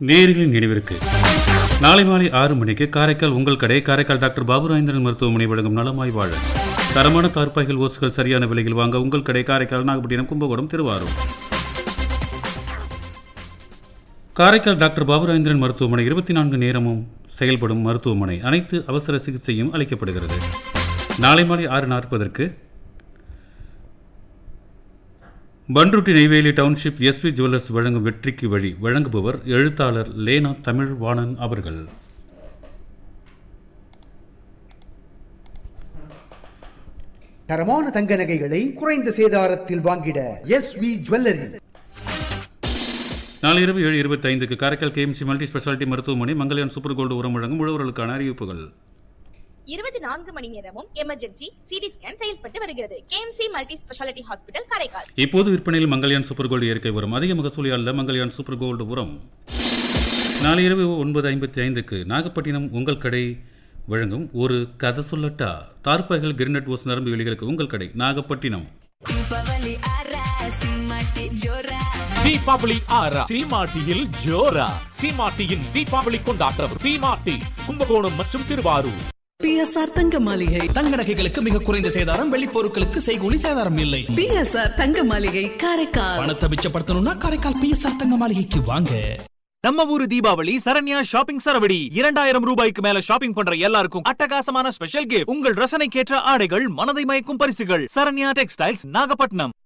நேர்களின் நினைவிற்கு நாளை மாலை ஆறு மணிக்கு காரைக்கால் உங்கள் கடை காரைக்கால் டாக்டர் பாபுராயந்திரன் மருத்துவமனை வழங்கும் நலமாய் வாழ தரமான தார்ப்பாய்கள் ஓசுகள் சரியான விலையில் வாங்க உங்கள் கடை காரைக்கால் நாகப்பட்டினம் கும்பகோணம் திருவாரூர் காரைக்கால் டாக்டர் பாபுராயந்திரன் மருத்துவமனை இருபத்தி நான்கு நேரமும் செயல்படும் மருத்துவமனை அனைத்து அவசர சிகிச்சையும் அளிக்கப்படுகிறது நாளை மாலை ஆறு நாற்பதற்கு Panruti Neyveli township S V jewellers வழங்கும் வெற்றிக்கு வழி வழங்குபவர் எழுத்தாளர் லேனா தமிழ் வாணன் அவர்கள் தரமான தங்க நகைகளை குறைந்த சேதாரத்தில் வாங்கிட எஸ் வி ஜுவல்லரி நாளை இரவு ஏழு இருபத்தி ஐந்துக்கு காரைக்கால் கேஎம்சி மல்டி ஸ்பெஷாலிட்டி மருத்துவமனை மங்கல்யான் சூப்பர் கோல்டு உரம் வழங்கும் உழவர்களுக்கான அறிவிப்புகள் இருபத்தி நான்கு மணி நேரமும் எமர்ஜென்சி சிடி ஸ்கேன் செயல்பட்டு வருகிறது KMC multi speciality hospital Karaikal இப்போது விற்பனையில் மங்கல்யான் சூப்பர் கோல்டு இயற்கை உரம் அதிக மகசூலி அல்ல மங்கல்யான் சூப்பர் கோல்டு உரம் நாளை இரவு ஒன்பது ஐம்பத்தி ஐந்துக்கு நாகப்பட்டினம் உங்கள் கடை வழங்கும் ஒரு கதை சொல்லட்டா தார்பாய்கள் கிரினட் ஓஸ் நரம்பு வெளிகளுக்கு உங்கள் கடை நாகப்பட்டினம் ದೀಪಾವಳಿ ಆರ ಸಿಂಹಕ್ಕೆ ಜೋರ தீபாவளி ஆறா சீமாட்டியில் ஜோரா சீமாட்டியின் தீபாவளி கொண்டாட்டம் சீமாட்டி கும்பகோணம் மற்றும் திருவாரூர் பிஎஸ்ஆர் தங்க மாளிகை தங்க நகைகளுக்கு மிக குறைந்த சேதாரம் வெள்ளி பொருட்களுக்கு செய்கூலி சேதாரம் இல்லை பிஎஸ்ஆர் தங்க மாளிகை காரைக்கால் பணத்தை மிச்சப்படுத்தணும்னா காரைக்கால் பிஎஸ்ஆர் தங்க மாளிகைக்கு வாங்க நம்ம ஊரு தீபாவளி சரண்யா ஷாப்பிங் சரவடி இரண்டாயிரம் ரூபாய்க்கு மேல ஷாப்பிங் பண்ற எல்லாருக்கும் அட்டகாசமான ஸ்பெஷல் கிஃப்ட் உங்கள் ரசனைக்கேற்ற ஆடைகள் மனதை மயக்கும் பரிசுகள் சரண்யா டெக்ஸ்டைல்ஸ் நாகப்பட்டினம்